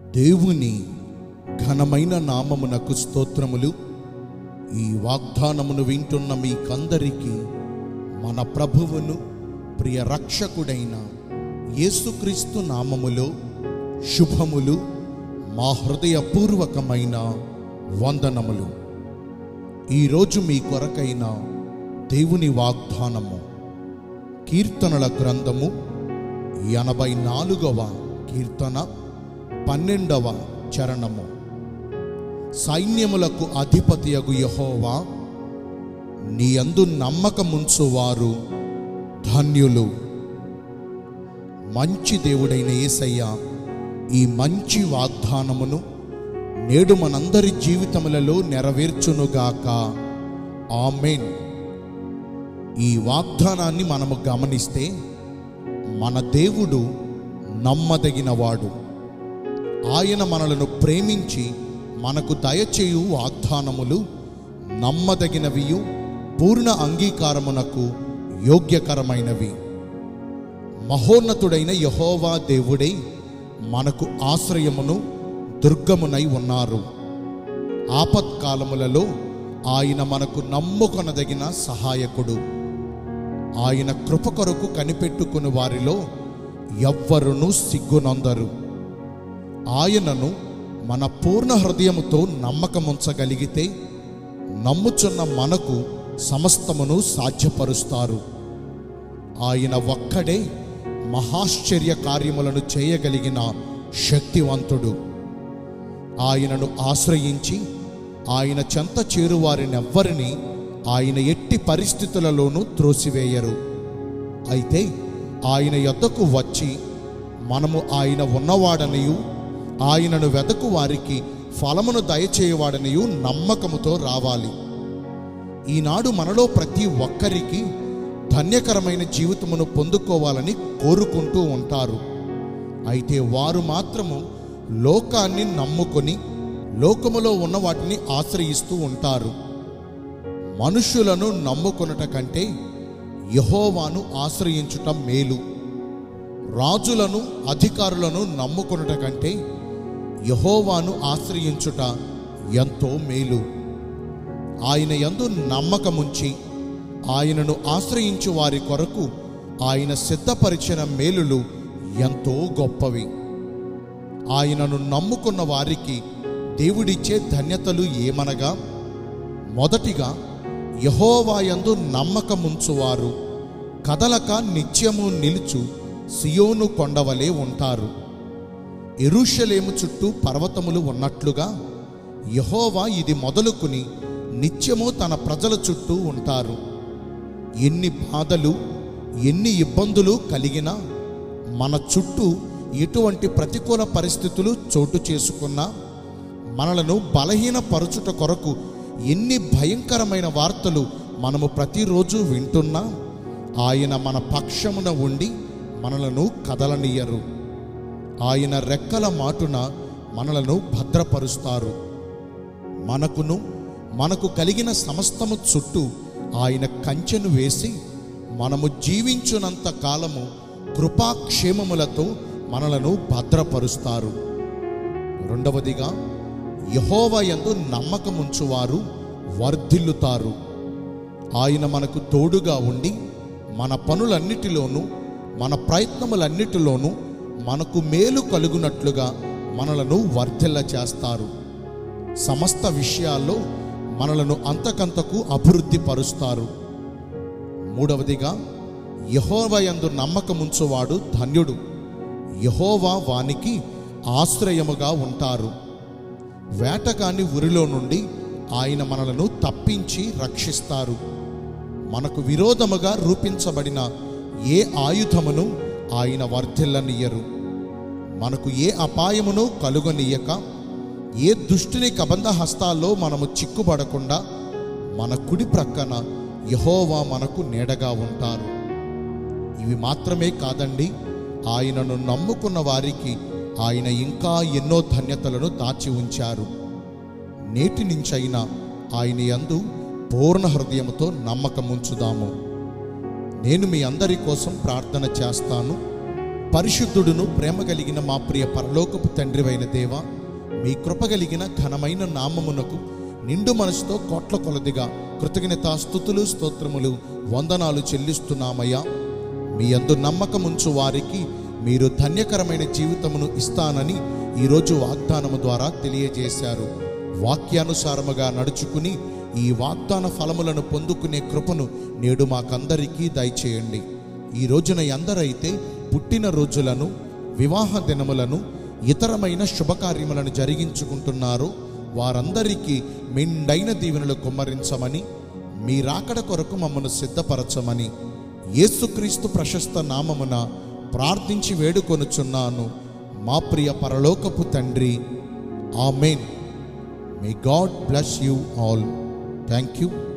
దేవుని ఘనమైన నామమునకు స్తోత్రములు ఈ వాగ్దానమును వింటున్న మీకందరికీ మన ప్రభువును ప్రియ రక్షకుడైన యేసుక్రీస్తు నామములో శుభములు మా హృదయపూర్వకమైన వందనములు ఈరోజు మీ కొరకైన దేవుని వాగ్దానము కీర్తనల గ్రంథము ఎనభై నాలుగవ కీర్తన పన్నెండవ చరణము సైన్యములకు అధిపతియగు యహోవా నీ యందు నమ్మకముంచువారు ధన్యులు మంచి దేవుడైన యేసయ్య ఈ మంచి వాగ్దానమును నేడు మనందరి జీవితములలో నెరవేర్చునుగాక ఆమెన్ ఈ వాగ్దానాన్ని మనము గమనిస్తే మన దేవుడు నమ్మదగినవాడు ఆయన మనలను ప్రేమించి మనకు దయచేయు వాగ్దానములు నమ్మదగినవియు పూర్ణ అంగీకారమునకు యోగ్యకరమైనవి మహోన్నతుడైన యహోవా దేవుడై మనకు ఆశ్రయమును దుర్గమునై ఉన్నారు ఆపత్కాలములలో ఆయన మనకు నమ్ముకొనదగిన సహాయకుడు ఆయన కృప కొరకు కనిపెట్టుకుని వారిలో ఎవ్వరును సిగ్గునందరు ఆయనను మన పూర్ణ హృదయముతో నమ్మకముంచగలిగితే నమ్ముచున్న మనకు సమస్తమును సాధ్యపరుస్తారు ఆయన ఒక్కడే మహాశ్చర్య కార్యములను చేయగలిగిన శక్తివంతుడు ఆయనను ఆశ్రయించి ఆయన చెంత చేరువారినెవ్వరిని ఆయన ఎట్టి పరిస్థితులలోనూ త్రోసివేయరు అయితే ఆయన యొద్దకు వచ్చి మనము ఆయన ఉన్నవాడనియు ఆయనను వెదకు వారికి ఫలమును దయచేయవాడనియు నమ్మకముతో రావాలి ఈనాడు మనలో ప్రతి ఒక్కరికి ధన్యకరమైన జీవితమును పొందుకోవాలని కోరుకుంటూ ఉంటారు అయితే వారు మాత్రము లోకాన్ని నమ్ముకొని లోకములో ఉన్న వాటిని ఆశ్రయిస్తూ ఉంటారు మనుషులను నమ్ముకొనుట కంటే యహోవాను ఆశ్రయించుట మేలు రాజులను అధికారులను నమ్ముకొనుట కంటే యహోవాను ఆశ్రయించుట ఎంతో మేలు ఆయన యందు నమ్మకముంచి ఆయనను ఆశ్రయించు వారి కొరకు ఆయన సిద్ధపరిచిన మేలులు ఎంతో గొప్పవి ఆయనను నమ్ముకున్న వారికి దేవుడిచ్చే ధన్యతలు ఏమనగా మొదటిగా యహోవాయందు నమ్మకముంచువారు కదలక నిత్యము నిలుచు సియోను కొండవలే ఉంటారు ఎరుషలేము చుట్టూ పర్వతములు ఉన్నట్లుగా యహోవా ఇది మొదలుకుని నిత్యము తన ప్రజల చుట్టూ ఉంటారు ఎన్ని బాధలు ఎన్ని ఇబ్బందులు కలిగినా మన చుట్టూ ఎటువంటి ప్రతికూల పరిస్థితులు చోటు చేసుకున్నా మనలను బలహీనపరచుట కొరకు ఎన్ని భయంకరమైన వార్తలు మనము ప్రతిరోజు వింటున్నా ఆయన మన పక్షమున ఉండి మనలను కదలనీయరు ఆయన రెక్కల మాటున మనలను భద్రపరుస్తారు మనకును మనకు కలిగిన సమస్తము చుట్టూ ఆయన కంచెను వేసి మనము జీవించునంత కాలము కృపాక్షేమములతో మనలను భద్రపరుస్తారు రెండవదిగా యహోవయందు నమ్మకముంచువారు వర్ధిల్లుతారు ఆయన మనకు తోడుగా ఉండి మన పనులన్నిటిలోనూ మన ప్రయత్నములన్నిటిలోనూ మనకు మేలు కలుగునట్లుగా మనలను వర్ధిల్ల చేస్తారు సమస్త విషయాల్లో మనలను అంతకంతకు అభివృద్ధి పరుస్తారు మూడవదిగా యహోవయందు నమ్మకముంచువాడు ధన్యుడు యహోవా వానికి ఆశ్రయముగా ఉంటారు వేటగాని ఉరిలో నుండి ఆయన మనలను తప్పించి రక్షిస్తారు మనకు విరోధముగా రూపించబడిన ఏ ఆయుధమును ఆయన వర్ధిల్లనియ్యరు మనకు ఏ అపాయమును కలుగనీయక ఏ దుష్టుని కబంధ హస్తాల్లో మనము చిక్కుబడకుండా మన కుడి ప్రక్కన యహోవా మనకు నీడగా ఉంటారు ఇవి మాత్రమే కాదండి ఆయనను నమ్ముకున్న వారికి ఆయన ఇంకా ఎన్నో ధన్యతలను దాచి ఉంచారు నేటి నుంచైనా ఆయన యందు పూర్ణ హృదయముతో నమ్మకముంచుదాము నేను మీ అందరి కోసం ప్రార్థన చేస్తాను పరిశుద్ధుడును ప్రేమ కలిగిన మా ప్రియ పరలోకపు తండ్రివైన దేవ మీ కృప కలిగిన ఘనమైన నామమునకు నిండు మనసుతో కోట్ల కొలదిగా కృతజ్ఞతా స్థుతులు స్తోత్రములు వందనాలు చెల్లిస్తున్నామయ్యా మీ అందు నమ్మకముంచు వారికి మీరు ధన్యకరమైన జీవితమును ఇస్తానని ఈరోజు వాగ్దానము ద్వారా తెలియజేశారు వాక్యానుసారముగా నడుచుకుని ఈ వాగ్దాన ఫలములను పొందుకునే కృపను నేడు మాకందరికీ దయచేయండి ఈ రోజున ఎందరైతే పుట్టిన రోజులను వివాహ దినములను ఇతరమైన శుభకార్యములను జరిగించుకుంటున్నారో వారందరికీ మెండైన దీవెనలు కుమ్మరించమని మీ రాకడ కొరకు మమ్మను సిద్ధపరచమని యేసుక్రీస్తు ప్రశస్త నామమున ప్రార్థించి వేడుకొనుచున్నాను మా ప్రియ పరలోకపు తండ్రి amen may God bless you all thank you